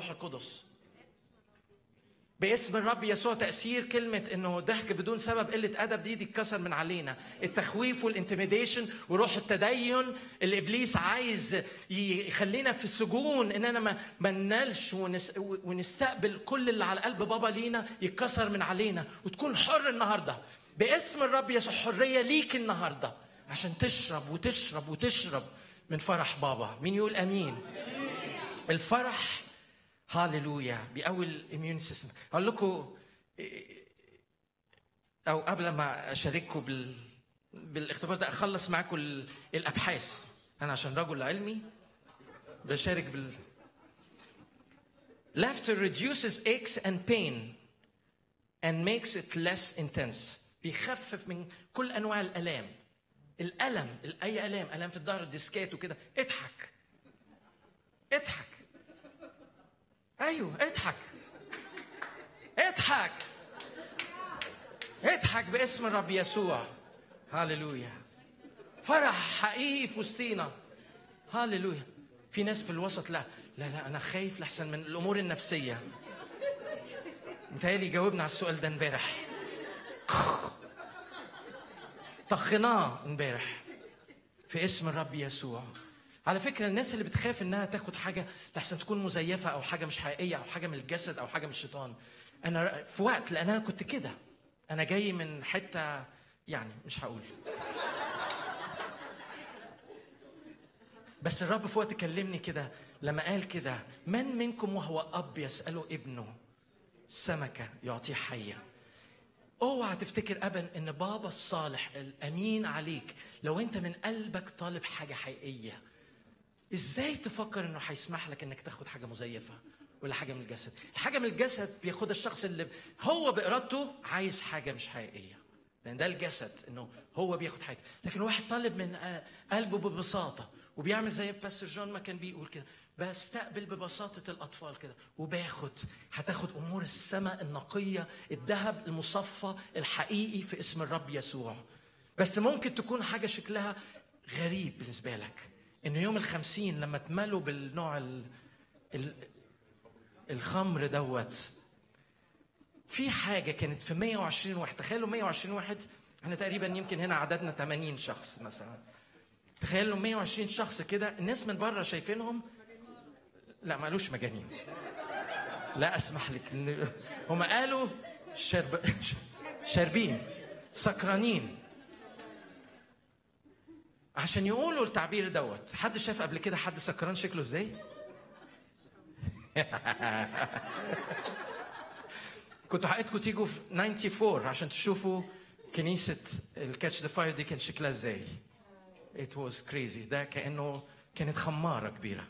الروح القدس باسم الرب يسوع تأثير كلمة إنه ضحك بدون سبب قلة أدب دي دي اتكسر من علينا التخويف والانتميديشن وروح التدين اللي إبليس عايز يخلينا في السجون إننا ما ما ننالش ونس ونستقبل كل اللي على قلب بابا لينا يتكسر من علينا وتكون حر النهاردة باسم الرب يسوع حرية ليك النهاردة عشان تشرب وتشرب وتشرب من فرح بابا مين يقول أمين الفرح هاليلويا بيقوي الاميون سيستم اقول لكم او قبل ما اشارككم بال بالاختبار ده اخلص معاكم ال- الابحاث انا عشان رجل علمي بشارك بال Laughter reduces aches and pain and makes it less intense بيخفف من كل انواع الالام الالم اي الام الام في الظهر الديسكات وكده اضحك اضحك ايوه اضحك اضحك اضحك باسم الرب يسوع هاليلويا فرح حقيقي في وسطينا هاليلويا في ناس في الوسط لا لا لا انا خايف لحسن من الامور النفسيه متهيألي جاوبنا على السؤال ده امبارح طخناه امبارح في اسم الرب يسوع على فكره الناس اللي بتخاف انها تاخد حاجه لحسن تكون مزيفه او حاجه مش حقيقيه او حاجه من الجسد او حاجه من الشيطان انا في وقت لان انا كنت كده انا جاي من حته يعني مش هقول بس الرب في وقت كلمني كده لما قال كده من منكم وهو اب يساله ابنه سمكه يعطيه حيه اوعى تفتكر ابدا ان بابا الصالح الامين عليك لو انت من قلبك طالب حاجه حقيقيه ازاي تفكر انه هيسمح لك انك تاخد حاجه مزيفه ولا حاجه من الجسد الحاجه من الجسد بياخدها الشخص اللي هو بارادته عايز حاجه مش حقيقيه لان ده الجسد انه هو بياخد حاجه لكن واحد طالب من قلبه ببساطه وبيعمل زي باستر جون ما كان بيقول كده بستقبل ببساطة الأطفال كده وباخد هتاخد أمور السماء النقية الذهب المصفى الحقيقي في اسم الرب يسوع بس ممكن تكون حاجة شكلها غريب بالنسبة لك إنه يوم الخمسين لما تملوا بالنوع ال... ال... الخمر دوت في حاجة كانت في 120 واحد تخيلوا 120 واحد احنا تقريبا يمكن هنا عددنا 80 شخص مثلا تخيلوا 120 شخص كده الناس من بره شايفينهم لا ما قالوش مجانين لا اسمح لك ان هم قالوا شرب شاربين سكرانين عشان يقولوا التعبير دوت حد شاف قبل كده حد سكران شكله ازاي كنتوا حقيقتكم تيجوا في 94 عشان تشوفوا كنيسة الكاتش ذا فاير دي كان شكلها ازاي It was crazy ده كأنه كانت خمارة كبيرة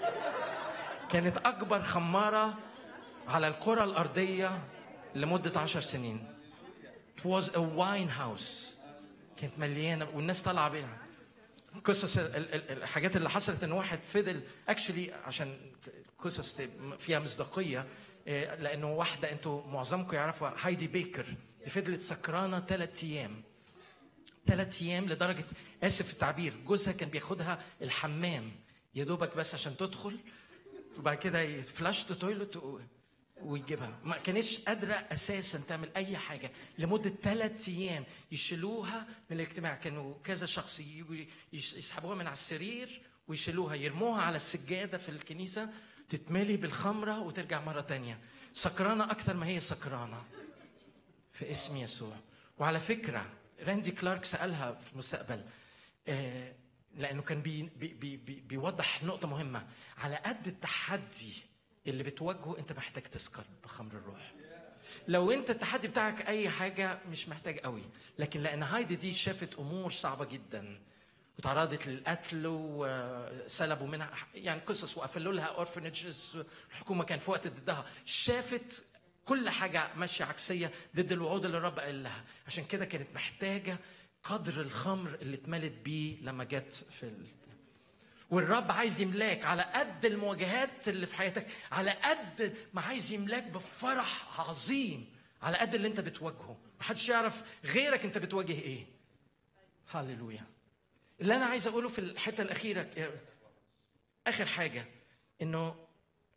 كانت أكبر خمارة على الكرة الأرضية لمدة عشر سنين It was a wine house كانت مليانة والناس طالعة بيها قصص ال- ال- الحاجات اللي حصلت ان واحد فضل اكشلي عشان قصص فيها مصداقيه إيه، لانه واحده انتوا معظمكم يعرفوا هايدي بيكر دي فضلت سكرانه ثلاث ايام ثلاث ايام لدرجه اسف في التعبير جوزها كان بياخدها الحمام يا دوبك بس عشان تدخل وبعد كده يفلاش تويلت ويجيبها ما كانتش قادرة أساسا تعمل أي حاجة لمدة ثلاث أيام يشيلوها من الاجتماع كانوا كذا شخص يجوا يش- يسحبوها من على السرير ويشيلوها يرموها على السجادة في الكنيسة تتملي بالخمرة وترجع مرة تانية سكرانة أكتر ما هي سكرانة في اسم يسوع وعلى فكرة راندي كلارك سألها في المستقبل آه، لأنه كان بي بي بي بي بيوضح نقطة مهمة على قد التحدي اللي بتواجهه أنت محتاج تسكر بخمر الروح لو انت التحدي بتاعك اي حاجه مش محتاج قوي لكن لان هايدي دي شافت امور صعبه جدا وتعرضت للقتل وسلبوا منها يعني قصص وقفلوا لها اورفنجز الحكومه كان في وقت ضدها شافت كل حاجه ماشيه عكسيه ضد الوعود اللي الرب قال لها عشان كده كانت محتاجه قدر الخمر اللي اتملت بيه لما جت في ال... والرب عايز يملاك على قد المواجهات اللي في حياتك على قد ما عايز يملاك بفرح عظيم على قد اللي انت بتواجهه محدش يعرف غيرك انت بتواجه ايه هللويا اللي انا عايز اقوله في الحته الاخيره اخر حاجه انه